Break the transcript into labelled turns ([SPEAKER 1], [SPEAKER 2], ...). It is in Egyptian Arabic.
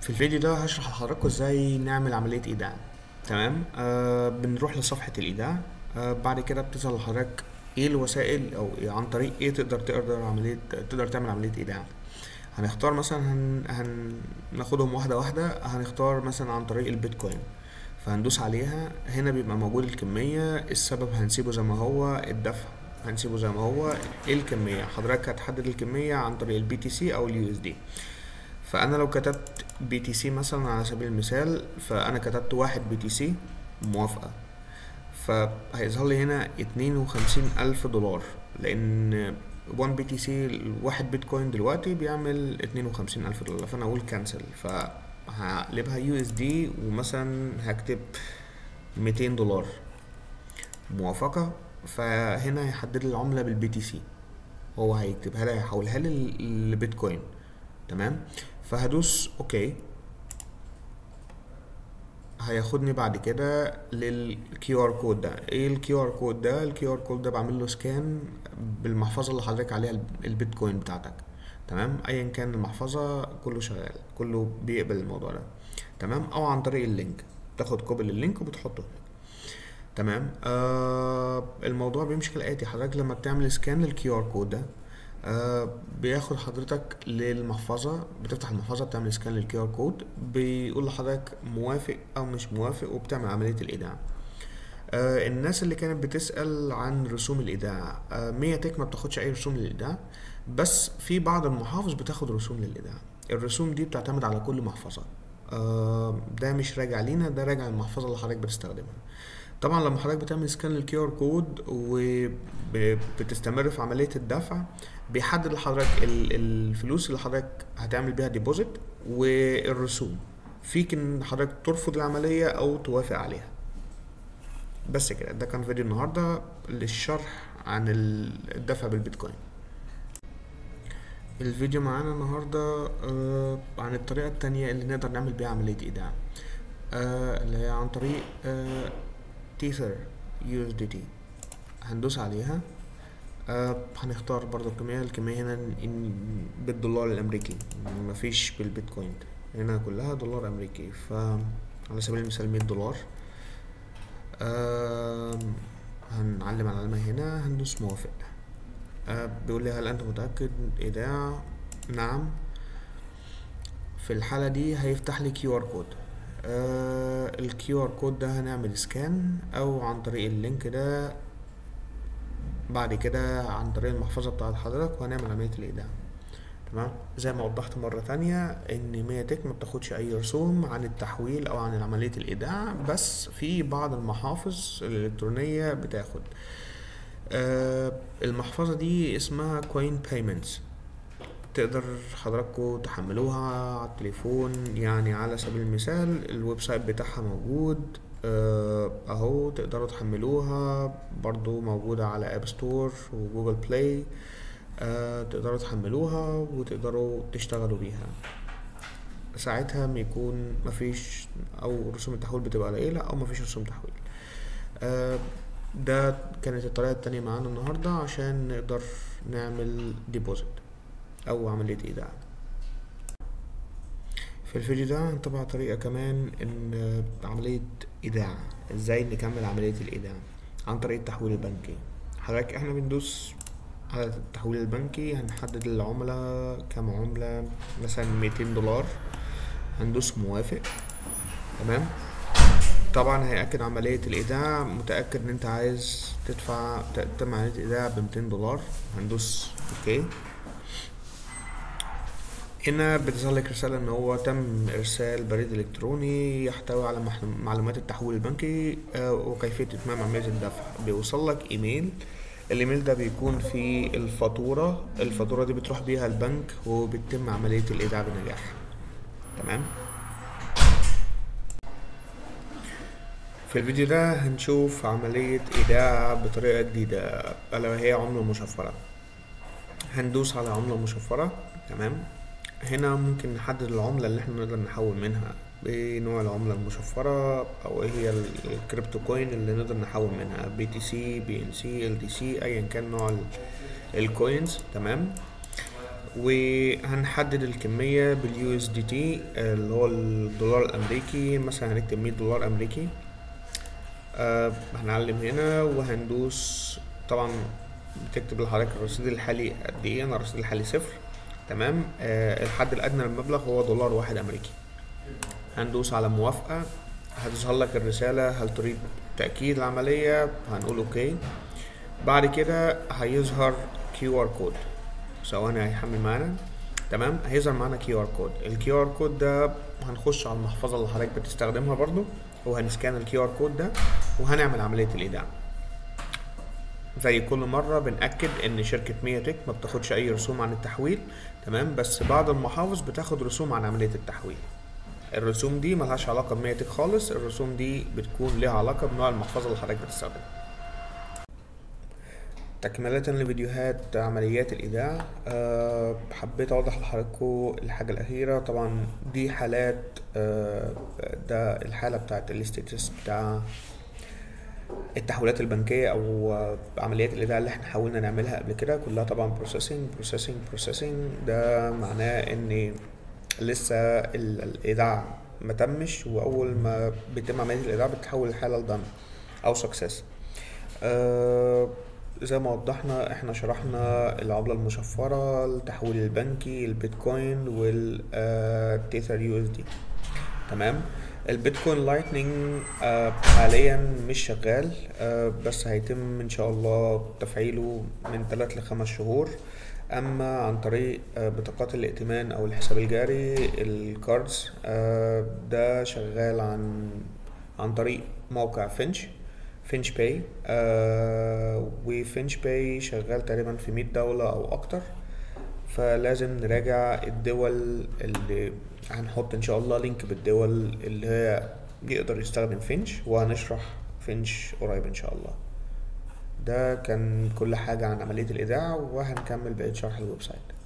[SPEAKER 1] في الفيديو ده هشرح لحضراتكم ازاي نعمل عملية ايداع تمام آه بنروح لصفحة الايداع آه بعد كده بتظهر لحضرتك ايه الوسائل او إيه عن طريق ايه تقدر تقدر عملية تقدر تعمل عملية ايداع هنختار مثلا هن... هناخدهم واحدة واحدة هنختار مثلا عن طريق البيتكوين فهندوس عليها هنا بيبقى موجود الكمية السبب هنسيبه زي ما هو الدفع هنسيبه زي ما هو ايه الكمية حضرتك هتحدد الكمية عن طريق البي تي سي او اليو اس دي فانا لو كتبت بي تي سي مثلا على سبيل المثال فانا كتبت واحد بي تي سي موافقة فهيظهر لي هنا اتنين وخمسين الف دولار لان 1 بي تي سي واحد بيتكوين دلوقتي بيعمل اتنين وخمسين الف دولار فانا اقول كانسل فهقلبها يو اس دي ومثلا هكتب ميتين دولار موافقة فهنا هيحدد لي العملة بالبي تي سي هو هيكتبها لي هيحولها لي لبيتكوين تمام فهدوس اوكي هياخدني بعد كده للكيو ار كود ده ايه الكيو ار كود ده الكيو ار كود ده بعمل له سكان بالمحفظه اللي حضرتك عليها البيتكوين بتاعتك تمام ايا كان المحفظه كله شغال كله بيقبل الموضوع ده تمام او عن طريق اللينك تاخد كوبي لللينك وبتحطه هنا تمام آه الموضوع بيمشي كالاتي حضرتك لما بتعمل سكان للكيو ار كود ده آه بياخد حضرتك للمحفظة بتفتح المحفظة بتعمل سكان للكيو ار كود بيقول لحضرتك موافق او مش موافق وبتعمل عملية الايداع آه الناس اللي كانت بتسأل عن رسوم الايداع آه مية تك ما بتاخدش اي رسوم للايداع بس في بعض المحافظ بتاخد رسوم للايداع الرسوم دي بتعتمد على كل محفظة آه ده مش راجع لينا ده راجع للمحفظة اللي حضرتك بتستخدمها طبعا لما حضرتك بتعمل سكان للكيو ار كود وبتستمر في عمليه الدفع بيحدد لحضرتك الفلوس اللي حضرتك هتعمل بيها ديبوزيت والرسوم فيك ان حضرتك ترفض العمليه او توافق عليها بس كده ده كان فيديو النهارده للشرح عن الدفع بالبيتكوين الفيديو معانا النهارده آه عن الطريقه التانية اللي نقدر نعمل بيها عمليه ايداع آه اللي هي عن طريق آه تيثر يو اس دي تي هندوس عليها آه هنختار برضو الكمية الكمية هنا بالدولار الأمريكي مفيش بالبيتكوين هنا كلها دولار أمريكي ف على سبيل المثال مية دولار آه هنعلم على العلامة هنا هندوس موافق آه بيقول لي هل أنت متأكد إيداع نعم في الحالة دي هيفتح لي كيو ار كود آه الكيو ار كود ده هنعمل سكان او عن طريق اللينك ده بعد كده عن طريق المحفظة بتاعت حضرتك وهنعمل عملية الايداع تمام زي ما وضحت مرة تانية ان مية تك ما بتاخدش اي رسوم عن التحويل او عن عملية الايداع بس في بعض المحافظ الالكترونية بتاخد آه المحفظة دي اسمها كوين بايمنتس تقدر حضراتكم تحملوها على التليفون يعني على سبيل المثال الويب سايت بتاعها موجود اهو تقدروا تحملوها برضو موجودة على اب ستور وجوجل بلاي أه تقدروا تحملوها وتقدروا تشتغلوا بيها ساعتها بيكون مفيش او رسوم التحويل بتبقى قليلة او مفيش رسوم تحويل أه ده كانت الطريقة التانية معانا النهاردة عشان نقدر نعمل ديبوزيت او عملية ايداع في الفيديو ده هنتبع طريقة كمان ان عملية ايداع ازاي نكمل عملية الايداع عن طريق التحويل البنكي حضرتك احنا بندوس على التحويل البنكي هنحدد العملة كام عملة مثلا ميتين دولار هندوس موافق تمام طبعا هيأكد عملية الإيداع متأكد إن أنت عايز تدفع تتم عملية إيداع بميتين دولار هندوس أوكي هنا بتظهر لك رسالة ان هو تم ارسال بريد الكتروني يحتوي على معلومات التحويل البنكي وكيفية اتمام عملية الدفع بيوصل لك ايميل الايميل ده بيكون فيه الفاتورة الفاتورة دي بتروح بيها البنك وبتتم عملية الايداع بنجاح تمام في الفيديو ده هنشوف عملية ايداع بطريقة جديدة الا وهي عملة مشفرة هندوس على عملة مشفرة تمام هنا ممكن نحدد العملة اللي احنا نقدر نحول منها ايه نوع العملة المشفرة او ايه هي الكريبتو كوين اللي نقدر نحول منها بي تي سي بي ان سي ال دي سي ايا كان نوع الكوينز تمام وهنحدد الكمية باليو اس دي تي اللي هو الدولار الأمريكي مثلا هنكتب 100 دولار أمريكي آه هنعلم هنا وهندوس طبعا بتكتب لحضرتك الرصيد الحالي قد ايه انا الرصيد الحالي صفر تمام آه الحد الأدنى للمبلغ هو دولار واحد أمريكي هندوس على موافقة هتظهر لك الرسالة هل تريد تأكيد العملية هنقول اوكي بعد كده هيظهر كيو ار كود ثواني هيحمل معانا تمام هيظهر معانا كيو ار كود الكيو ار كود ده هنخش على المحفظة اللي حضرتك بتستخدمها برضو وهنسكان الكيو ار كود ده وهنعمل عملية الإيداع زي كل مرة بنأكد إن شركة مياتك ما بتاخدش أي رسوم عن التحويل تمام بس بعض المحافظ بتاخد رسوم عن عملية التحويل الرسوم دي ملهاش علاقة بمياتك خالص الرسوم دي بتكون ليها علاقة بنوع المحفظة اللي حضرتك بتستخدمها تكملة لفيديوهات عمليات الإيداع أه حبيت أوضح لحضراتكم الحاجة الأخيرة طبعا دي حالات أه ده الحالة بتاعت الاستاتس بتاع التحويلات البنكية أو آه، عمليات الإيداع اللي احنا حاولنا نعملها قبل كده كلها طبعا بروسيسنج بروسيسنج بروسيسنج ده معناه إن لسه ال- الإيداع ما تمش وأول ما بيتم عملية الإيداع بتتحول الحالة لدن أو سكسس أه زي ما وضحنا احنا شرحنا العملة المشفرة التحويل البنكي البيتكوين والتيثر يو اس دي تمام البيتكوين لايتنينج آه حاليا مش شغال آه بس هيتم ان شاء الله تفعيله من 3 لخمس شهور اما عن طريق آه بطاقات الائتمان او الحساب الجاري الكاردز آه ده شغال عن عن طريق موقع فينش فينش باي آه وفينش باي شغال تقريبا في 100 دولة او اكتر فلازم نراجع الدول اللي هنحط ان شاء الله لينك بالدول اللي هي يقدر يستخدم فينش وهنشرح فينش قريب ان شاء الله ده كان كل حاجة عن عملية الإيداع وهنكمل بقية شرح الويب سايت